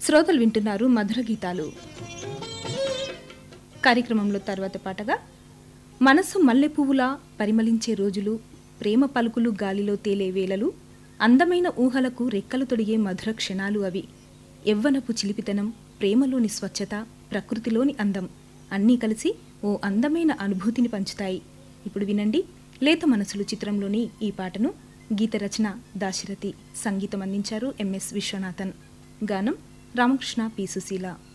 శ్రోతలు వింటున్నారు మధుర గీతాలు కార్యక్రమంలో తర్వాత పాటగా మనసు మల్లె పువ్వులా పరిమళించే రోజులు ప్రేమ పలుకులు గాలిలో తేలే వేళలు అందమైన ఊహలకు రెక్కలు తొడిగే మధుర క్షణాలు అవి ఎవ్వనపు చిలిపితనం ప్రేమలోని స్వచ్ఛత ప్రకృతిలోని అందం అన్నీ కలిసి ఓ అందమైన అనుభూతిని పంచుతాయి ఇప్పుడు వినండి లేత మనసులు చిత్రంలోని ఈ పాటను గీత రచన దాశరథి సంగీతం అందించారు ఎంఎస్ విశ్వనాథన్ గానం రామకృష్ణ పి సుశీల